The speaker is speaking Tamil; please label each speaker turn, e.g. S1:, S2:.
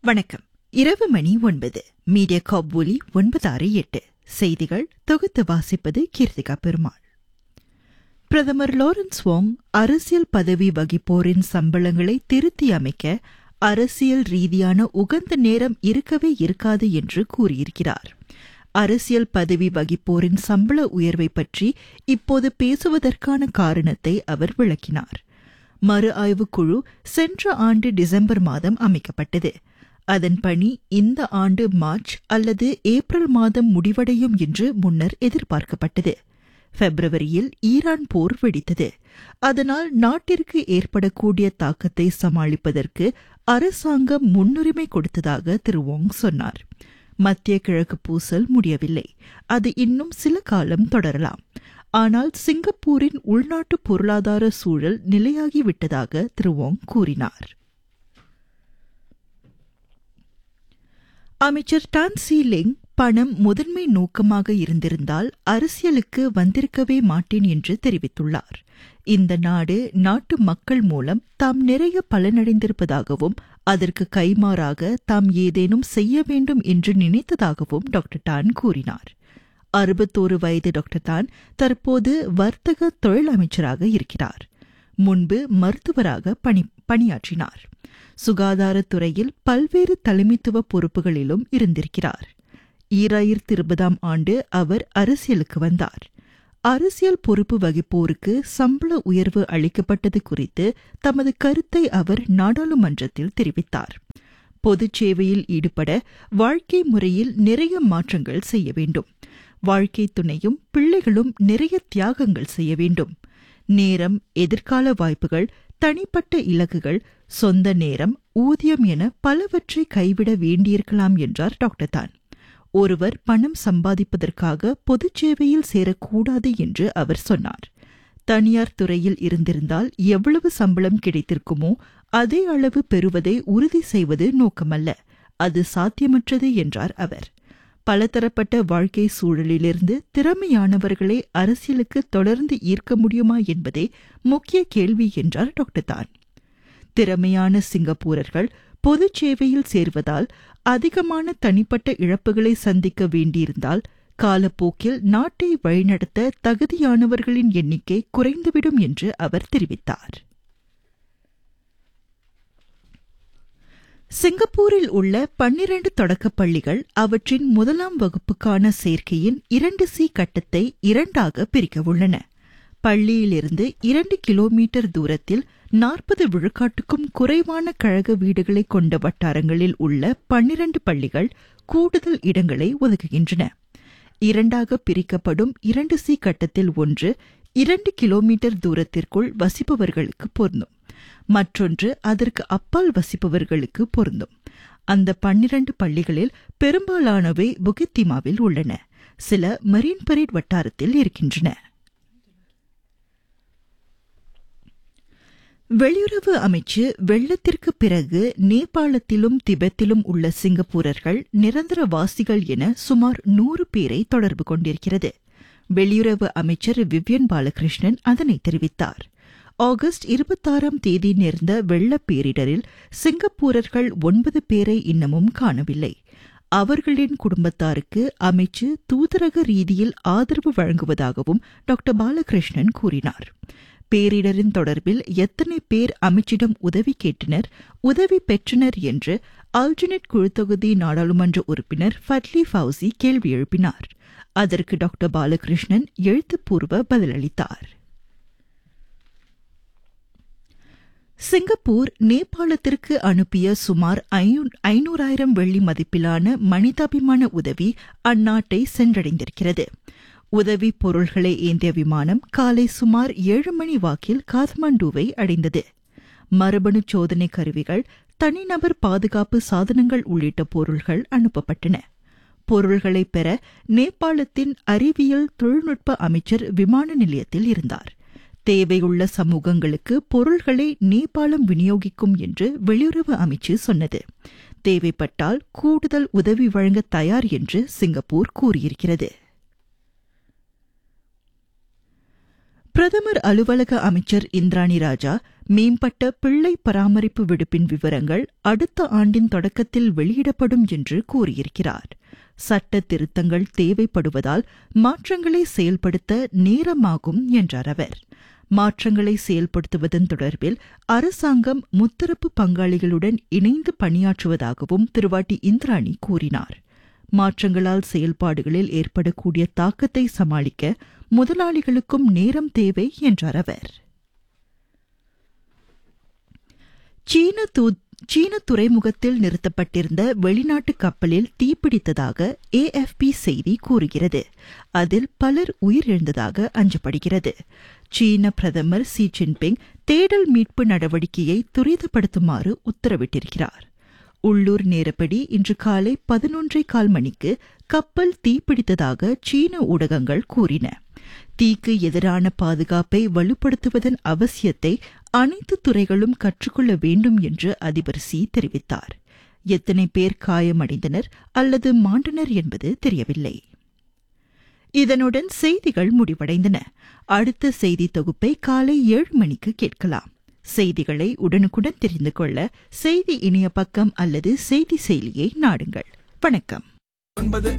S1: வணக்கம் இரவு மணி ஒன்பது மீடியா காப் ஒலி ஒன்பது ஆறு எட்டு செய்திகள் தொகுத்து வாசிப்பது கீர்த்திகா பெருமாள் பிரதமர் லாரன்ஸ் வாங் அரசியல் பதவி வகிப்போரின் சம்பளங்களை திருத்தி அமைக்க அரசியல் ரீதியான உகந்த நேரம் இருக்கவே இருக்காது என்று கூறியிருக்கிறார் அரசியல் பதவி வகிப்போரின் சம்பள உயர்வை பற்றி இப்போது பேசுவதற்கான காரணத்தை அவர் விளக்கினார் மறு ஆய்வுக் குழு சென்ற ஆண்டு டிசம்பர் மாதம் அமைக்கப்பட்டது அதன் பணி இந்த ஆண்டு மார்ச் அல்லது ஏப்ரல் மாதம் முடிவடையும் என்று முன்னர் எதிர்பார்க்கப்பட்டது பிப்ரவரியில் ஈரான் போர் வெடித்தது அதனால் நாட்டிற்கு ஏற்படக்கூடிய தாக்கத்தை சமாளிப்பதற்கு அரசாங்கம் முன்னுரிமை கொடுத்ததாக திரு வோங் சொன்னார் மத்திய கிழக்கு பூசல் முடியவில்லை அது இன்னும் சில காலம் தொடரலாம் ஆனால் சிங்கப்பூரின் உள்நாட்டு பொருளாதார சூழல் நிலையாகிவிட்டதாக திரு வோங் கூறினார் அமைச்சர் டான் சி லிங் பணம் முதன்மை நோக்கமாக இருந்திருந்தால் அரசியலுக்கு வந்திருக்கவே மாட்டேன் என்று தெரிவித்துள்ளார் இந்த நாடு நாட்டு மக்கள் மூலம் தாம் நிறைய பலனடைந்திருப்பதாகவும் அதற்கு கைமாறாக தாம் ஏதேனும் செய்ய வேண்டும் என்று நினைத்ததாகவும் டாக்டர் டான் கூறினார் அறுபத்தோரு வயது டாக்டர் தான் தற்போது வர்த்தக தொழில் அமைச்சராக இருக்கிறார் முன்பு மருத்துவராக பணி பணியாற்றினார் சுகாதாரத்துறையில் பல்வேறு தலைமைத்துவ பொறுப்புகளிலும் இருந்திருக்கிறார் ஈராயிரத்தி இருபதாம் ஆண்டு அவர் அரசியலுக்கு வந்தார் அரசியல் பொறுப்பு வகிப்போருக்கு சம்பள உயர்வு அளிக்கப்பட்டது குறித்து தமது கருத்தை அவர் நாடாளுமன்றத்தில் தெரிவித்தார் பொதுச் சேவையில் ஈடுபட வாழ்க்கை முறையில் நிறைய மாற்றங்கள் செய்ய வேண்டும் வாழ்க்கை துணையும் பிள்ளைகளும் நிறைய தியாகங்கள் செய்ய வேண்டும் நேரம் எதிர்கால வாய்ப்புகள் தனிப்பட்ட இலக்குகள் சொந்த நேரம் ஊதியம் என பலவற்றை கைவிட வேண்டியிருக்கலாம் என்றார் டாக்டர் தான் ஒருவர் பணம் சம்பாதிப்பதற்காக பொதுச் சேவையில் சேரக்கூடாது என்று அவர் சொன்னார் தனியார் துறையில் இருந்திருந்தால் எவ்வளவு சம்பளம் கிடைத்திருக்குமோ அதே அளவு பெறுவதை உறுதி செய்வது நோக்கமல்ல அது சாத்தியமற்றது என்றார் அவர் பலதரப்பட்ட வாழ்க்கை சூழலிலிருந்து திறமையானவர்களை அரசியலுக்கு தொடர்ந்து ஈர்க்க முடியுமா என்பதே முக்கிய கேள்வி என்றார் டாக்டர் தான் திறமையான சிங்கப்பூரர்கள் பொது சேவையில் சேர்வதால் அதிகமான தனிப்பட்ட இழப்புகளை சந்திக்க வேண்டியிருந்தால் காலப்போக்கில் நாட்டை வழிநடத்த தகுதியானவர்களின் எண்ணிக்கை குறைந்துவிடும் என்று அவர் தெரிவித்தார் சிங்கப்பூரில் உள்ள பன்னிரண்டு தொடக்கப் பள்ளிகள் அவற்றின் முதலாம் வகுப்புக்கான சேர்க்கையின் இரண்டு சி கட்டத்தை இரண்டாக பிரிக்க உள்ளன பள்ளியிலிருந்து இரண்டு கிலோமீட்டர் தூரத்தில் நாற்பது விழுக்காட்டுக்கும் குறைவான கழக வீடுகளை கொண்ட வட்டாரங்களில் உள்ள பன்னிரண்டு பள்ளிகள் கூடுதல் இடங்களை ஒதுக்குகின்றன இரண்டாக பிரிக்கப்படும் இரண்டு சி கட்டத்தில் ஒன்று இரண்டு கிலோமீட்டர் தூரத்திற்குள் வசிப்பவர்களுக்கு பொருந்தும் மற்றொன்று அதற்கு அப்பால் வசிப்பவர்களுக்கு பொருந்தும் அந்த பன்னிரண்டு பள்ளிகளில் பெரும்பாலானவை புகித்திமாவில் உள்ளன சில மரீன் பரேட் வட்டாரத்தில் இருக்கின்றன வெளியுறவு அமைச்சு வெள்ளத்திற்கு பிறகு நேபாளத்திலும் திபெத்திலும் உள்ள சிங்கப்பூரர்கள் நிரந்தரவாசிகள் என சுமார் நூறு பேரை தொடர்பு கொண்டிருக்கிறது வெளியுறவு அமைச்சர் விவ்யன் பாலகிருஷ்ணன் அதனை தெரிவித்தார் ஆகஸ்ட் இருபத்தாறாம் தேதி நேர்ந்த வெள்ளப் பேரிடரில் சிங்கப்பூரர்கள் ஒன்பது பேரை இன்னமும் காணவில்லை அவர்களின் குடும்பத்தாருக்கு அமைச்சு தூதரக ரீதியில் ஆதரவு வழங்குவதாகவும் டாக்டர் பாலகிருஷ்ணன் கூறினார் பேரிடரின் தொடர்பில் எத்தனை பேர் அமைச்சிடம் உதவி கேட்டனர் உதவி பெற்றனர் என்று ஆல்ஜினேட் குழுத்தொகுதி நாடாளுமன்ற உறுப்பினர் ஃபட்லி ஃபவுசி கேள்வி எழுப்பினார் அதற்கு டாக்டர் பாலகிருஷ்ணன் எழுத்துப்பூர்வ பதிலளித்தார் சிங்கப்பூர் நேபாளத்திற்கு அனுப்பிய சுமார் ஐநூறாயிரம் வெள்ளி மதிப்பிலான மனிதாபிமான உதவி அந்நாட்டை சென்றடைந்திருக்கிறது உதவி பொருள்களை ஏந்திய விமானம் காலை சுமார் ஏழு மணி வாக்கில் காத்மாண்டுவை அடைந்தது மரபணு சோதனை கருவிகள் தனிநபர் பாதுகாப்பு சாதனங்கள் உள்ளிட்ட பொருள்கள் அனுப்பப்பட்டன பொருள்களை பெற நேபாளத்தின் அறிவியல் தொழில்நுட்ப அமைச்சர் விமான நிலையத்தில் இருந்தார் தேவையுள்ள சமூகங்களுக்கு பொருள்களை நேபாளம் விநியோகிக்கும் என்று வெளியுறவு அமைச்சு சொன்னது தேவைப்பட்டால் கூடுதல் உதவி வழங்க தயார் என்று சிங்கப்பூர் கூறியிருக்கிறது பிரதமர் அலுவலக அமைச்சர் இந்திராணி ராஜா மேம்பட்ட பிள்ளை பராமரிப்பு விடுப்பின் விவரங்கள் அடுத்த ஆண்டின் தொடக்கத்தில் வெளியிடப்படும் என்று கூறியிருக்கிறார் சட்ட திருத்தங்கள் தேவைப்படுவதால் மாற்றங்களை செயல்படுத்த நேரமாகும் என்றார் அவர் மாற்றங்களை செயல்படுத்துவதன் தொடர்பில் அரசாங்கம் முத்தரப்பு பங்காளிகளுடன் இணைந்து பணியாற்றுவதாகவும் திருவாட்டி இந்திராணி கூறினார் மாற்றங்களால் செயல்பாடுகளில் ஏற்படக்கூடிய தாக்கத்தை சமாளிக்க முதலாளிகளுக்கும் நேரம் தேவை என்றார் அவர் சீன சீன துறைமுகத்தில் நிறுத்தப்பட்டிருந்த வெளிநாட்டு கப்பலில் தீப்பிடித்ததாக ஏஎஃப்பி செய்தி கூறுகிறது அதில் பலர் உயிரிழந்ததாக அஞ்சப்படுகிறது சீன பிரதமர் சி ஜின்பிங் தேடல் மீட்பு நடவடிக்கையை துரிதப்படுத்துமாறு உத்தரவிட்டிருக்கிறார் உள்ளூர் நேரப்படி இன்று காலை பதினொன்றை கால் மணிக்கு கப்பல் தீப்பிடித்ததாக சீன ஊடகங்கள் கூறின தீக்கு எதிரான பாதுகாப்பை வலுப்படுத்துவதன் அவசியத்தை அனைத்து துறைகளும் கற்றுக்கொள்ள வேண்டும் என்று அதிபர் சி தெரிவித்தார் எத்தனை பேர் காயமடைந்தனர் அல்லது மாண்டனர் என்பது தெரியவில்லை இதனுடன் செய்திகள் முடிவடைந்தன அடுத்த செய்தி தொகுப்பை காலை ஏழு மணிக்கு கேட்கலாம் செய்திகளை உடனுக்குடன் தெரிந்து கொள்ள செய்தி இணைய பக்கம் அல்லது செய்தி செயலியை நாடுங்கள் வணக்கம்